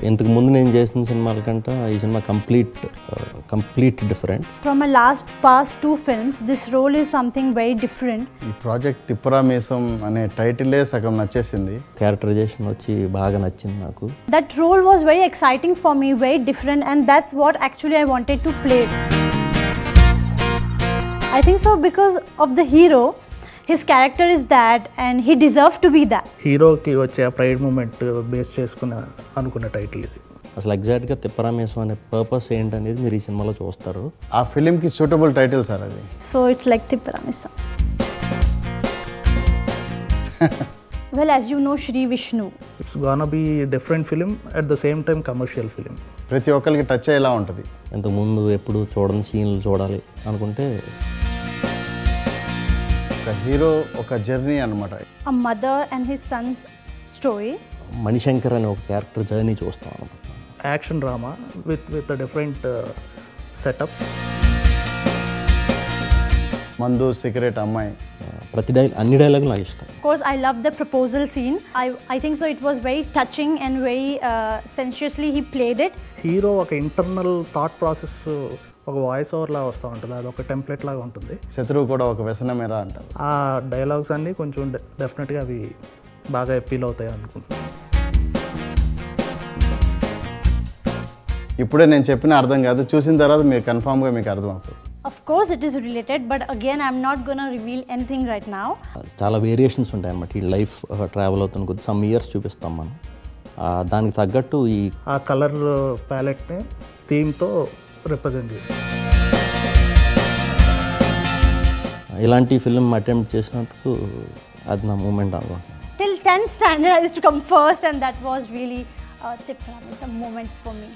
ఇంతకు ముందు నేను చేసిన సినిమాల కంటే ఈ సినిమా complete complete different From my last past two films, this role is something very different. ఈ ప్రాజెక్ట్ తిప్పరా మీసం అనే టైటిలే సగం నచ్చేసింది క్యారెక్టరైజేషన్ వచ్చి బాగా నచ్చింది నాకు That role was very exciting for me, very different, and that's what actually I wanted to play. I think so because of the hero, his character is that, and he deserves to be that. హీరోకి వచ్చే ఆ pride moment base చేసుకున్న అనుకున్న title ఇది అసలు ఎగ్జాక్ట్గా తిప్పరామేశం అనే purpose ఏంటనేది మీరు ఈ సినిమాలో చూస్తారు ఆ ఫిలింకి సూటబుల్ టైటిల్ సార్ అది So it's like Tipparamisa. well, as you know, Shri Vishnu. It's gonna be different film at the same time commercial film ప్రతి ఒక్కరికి టచ్ అయ్యేలా ఉంటుంది ఇంతకుముందు ఎప్పుడు చూడని సీన్లు చూడాలి అనుకుంటే ఒక హీరో ఒక జర్నీ అనమాట a mother and his son's story. Manishankar అనే ఒక క్యారెక్టర్ జర్నీ చూస్తాం అనమాట action drama with with different setup మందు సిగరెట్ అమ్మాయి ప్రతి డై అన్ని డైలాగులు నాకు ఇష్టం Of course, I love the proposal scene. I, I think so. It was very touching and very uh, sensuously he played it. Hero ఒక internal thought process ఒక voice over లాగా వస్తూ ఉంటుంది అది ఒక టెంప్లెట్ లాగా ఉంటుంది శత్రువు కూడా ఒక వ్యసనమేరా అంటారు ఆ డైలాగ్స్ అన్నీ కొంచెం డెఫినెట్గా అవి బాగా అప్పీల్ అవుతాయి అనుకుంటున్నాను ఇప్పుడే నేను చెప్పిన అర్థం కాదు చూసిన తర్వాత మీకు కన్ఫామ్గా మీకు అర్థం అవుతుంది Of course, it is related, but again, I'm not gonna reveal anything right now. చాలా వేరియేషన్స్ ఉంటాయి అన్నమాట ఈ లైఫ్ ట్రావెల్ అవుతున్న కొద్ది సమ్ ఇయర్స్ చూపిస్తాం మనం ఆ, దానికి తగ్గట్టు ఈ ఆ కలర్ ప్యాలెట్ని థీమ్తో రిప్రజెంట్ చేశాను ఇలాంటి ఫిల్మ్ అటెంప్ట్ చేసినందుకు అది నా మూమెంట్ అనుకుంటున్నాను Till 10th standard, I used to come first, and that was really uh, Tipram a moment for me.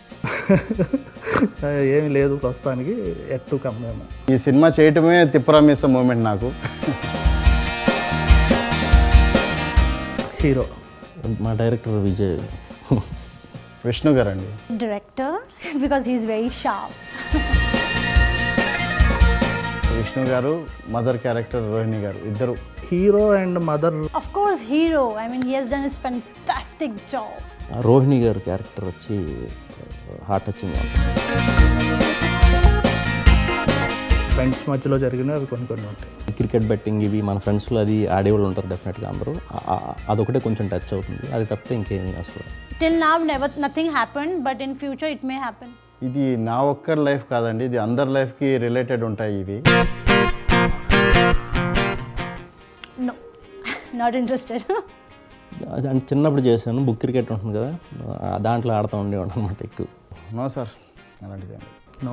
ఏమీ లేదు ప్రస్తుతానికి ఎట్ టు కమ్ మేము ఈ సినిమా చేయటమే తిప్పరా మిస్ మూమెంట్ నాకు హీరో మా డైరెక్టర్ విజయ్ విష్ణు గారు అండి Director, because he's very sharp. Vishnu గారు మదర్ క్యారెక్టర్ రోహిణి గారు ఇద్దరు hero and mother Of course, hero. I mean, he has done his fantastic job. ఆ రోహిణి గారు క్యారెక్టర్ వచ్చి హార్ట్ టచింగ్ ఫ్రెండ్స్ మధ్యలో జరిగినవి అవి కొన్ని కొన్ని ఉంటాయి క్రికెట్ బెట్టింగ్ ఇవి మన ఫ్రెండ్స్లో అది ఆడేవాళ్ళు ఉంటారు డెఫినెట్గా అందరూ ఆ- ఆ- అదొకటే కొంచెం టచ్ అవుతుంది అది తప్పితే ఇంకేమి అసలు Till now, never nothing happened, but in future, it may happen. ఇది నా ఒక్కరి లైఫ్ కాదండి ఇది అందరి లైఫ్కి రిలేటెడ్ ఉంటాయి ఇవి No, not interested. అది అంటే చిన్నప్పుడు చేశాను బుక్ క్రికెట్ ఉంటుంది కదా ఆ దాంట్లో ఆడుతూ ఉండేవాడు అనమాట ఎక్కువ నో సార్ అలాంటిది నో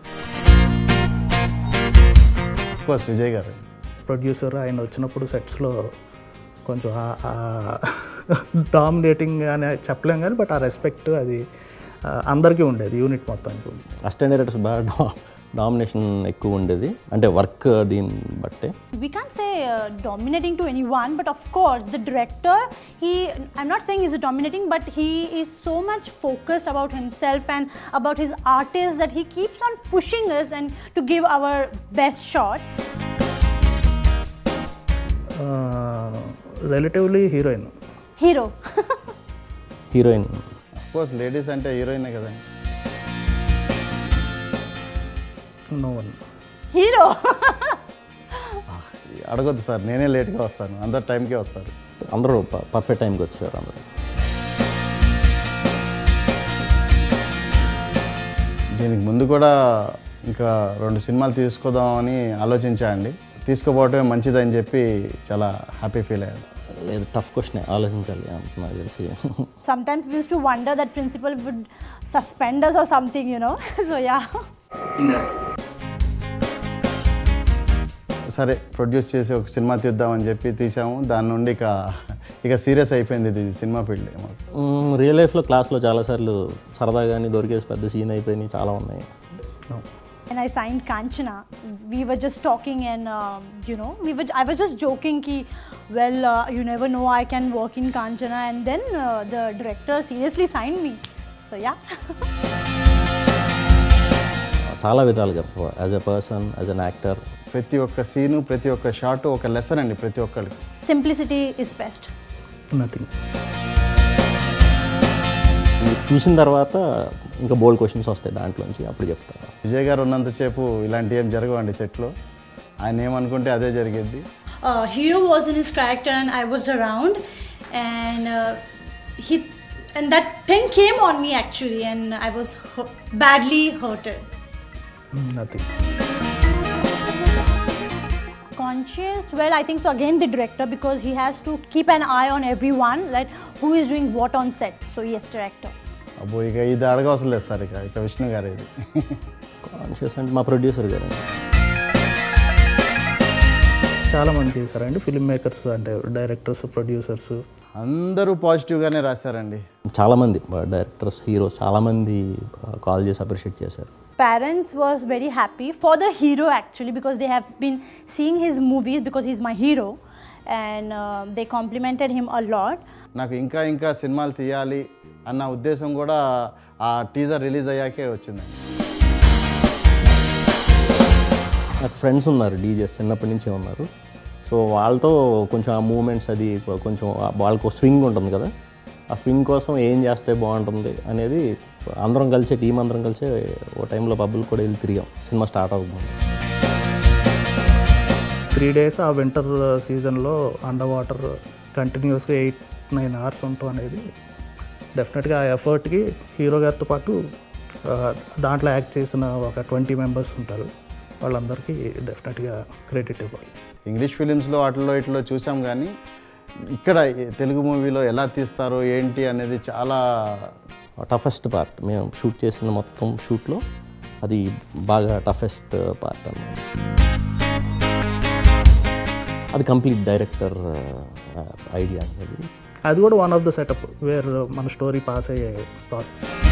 కోర్స్ విజయ్ గారు ప్రొడ్యూసర్ ఆయన వచ్చినప్పుడు సెట్స్లో కొంచెం డామినేటింగ్ అని చెప్పలేం కానీ బట్ ఆ రెస్పెక్ట్ అది ఆ, అందరికీ ఉండేది యూనిట్ మొత్తానికి ఉంది అసిస్టెంట్ డైరెక్టర్స్ బాగా డా డామినేషన్ ఎక్కువ ఉండేది అంటే వర్క్ దీన్ని బట్టే we can't say uh, dominating to anyone, but of course, the director, he, I'm not saying he's dominating, but he is so much focused about himself and about his artist that he keeps on pushing us and to give our best shot. Relatively heroine Hero. Heroine course ladies అంటే హీరోయినే కదండి no one Hero. అడగొద్దు sir నేనే లేట్గా వస్తాను అందరు టైంకే వస్తారు అందరూ పర్ఫెక్ట్ టైంకి వచ్చారు అందరూ దీనికి ముందు కూడా ఇంకా రెండు సినిమాలు తీసుకుందామని ఆలోచించా అండి తీసుకోపోవటమే మంచిదని చెప్పి చాలా హ్యాపీ ఫీల్ అయ్యాను లేదు టఫ్ క్వశ్చన్ ఆలోచించాలి అంత నాకు తెలిసి Sometimes we used to wonder that principal would suspend us or something, you know. so, yeah. సరే ప్రొడ్యూస్ చేసి ఒక సినిమా తీద్దామని చెప్పి తీసాము దాని నుండి ఇక ఇక సీరియస్ అయిపోయింది ఇది సినిమా ఫీల్డ్ మాకు రియల్ లైఫ్లో క్లాస్లో చాలాసార్లు సరదాగాని దొరికేసి పెద్ద సీన్ అయిపోయినాయి చాలా ఉన్నాయి When I signed Kanchana, we were just talking and um, you know, we were. I was just joking ki, well, uh, you never know, I can work in Kanchana, and then uh, the director seriously signed me. So yeah. చాలా విధాలుగా as a person as an actor ప్రతి ఒక్క scene ప్రతి ఒక్క shot ఒక lesson అండి ప్రతి ఒక్కరికి Simplicity is best. నథింగ్ మీరు చూసిన తర్వాత ఇంకా బోల్డ్ క్వశ్చన్స్ వస్తాయి దాంట్లోంచి అప్పుడు చెప్తాను విజయ్ గారు ఉన్నంతసేపు ఇలాంటివి ఏం జరగవండి సెట్లో ఆయన ఏమనుకుంటే అదే జరిగేది uh, hero was in his character and I was around, and uh, he and that thing came on me actually, and I was hu- badly hurted. Nothing Conscious, well, I think so again the director because he has to keep an eye on everyone, like who is doing what on set. So yes, director. అబ్బో ఇక ఇది అడగవసరం లేదు sir ఇక ఇక విష్ణు గారు ఇది conscious అంటే మా ప్రొడ్యూసర్ గారు చాలా మంది చేశారండి ఫిల్మ్ మేకర్స్ అంటే డైరెక్టర్స్ ప్రొడ్యూసర్స్ అందరూ పాజిటివ్గానే రాశారండి చాలామంది డైరెక్టర్స్ హీరోస్ చాలామంది కాల్ చేసి అప్రిషియేట్ చేశారు Parents were very happy for the hero actually because they have been seeing his movies because he's my hero, and uh, they complimented him a lot. నాకు ఇంకా ఇంకా సినిమాలు తీయాలి అన్న ఉద్దేశం కూడా ఆ టీజర్ రిలీజ్ అయ్యాకే వచ్చిందండి నాకు ఫ్రెండ్స్ ఉన్నారు డీజేస్ చిన్నప్పటి నుంచే ఉన్నారు సో వాళ్ళతో కొంచెం ఆ మూమెంట్స్ అది కొంచెం ఆ- వాళ్ళకు స్వింగ్ ఉంటుంది కదా ఆ స్వింగ్ కోసం ఏం చేస్తే బాగుంటుంది అనేది అందరం కలిసి టీం అందరం కలిసి ఓ టైంలో పబ్బులు కూడా వెళ్ళి తిరిగాం సినిమా స్టార్ట్ అవుతుంది త్రీ డేస్ ఆ వింటర్ సీజన్లో అండర్ వాటర్ కంటిన్యూస్గా ఎయిట్ నైన్ అవర్స్ ఉండటం అనేది డెఫినెట్గా ఆ ఎఫర్ట్కి హీరో గారితో పాటు ఆ, దాంట్లో యాక్ట్ చేసిన ఒక ట్వంటీ మెంబర్స్ ఉంటారు వాళ్ళందరికీ డెఫినెట్గా క్రెడిట్ ఇవ్వాలి ఇంగ్లీష్ ఫిలిమ్స్లో వాటిల్లో ఇట్లో చూసాం కానీ ఇక్కడ ఈ తెలుగు మూవీలో ఎలా తీస్తారో ఏంటి అనేది చాలా టఫెస్ట్ పార్ట్ మేము షూట్ చేసిన మొత్తం షూట్లో అది బాగా టఫెస్ట్ పార్ట్ అన్నమాట అది కంప్లీట్ డైరెక్టర్ ఐడియా అనేది అది కూడా one of the setup where మన స్టోరీ పాస్ అయ్యే ప్రాసెస్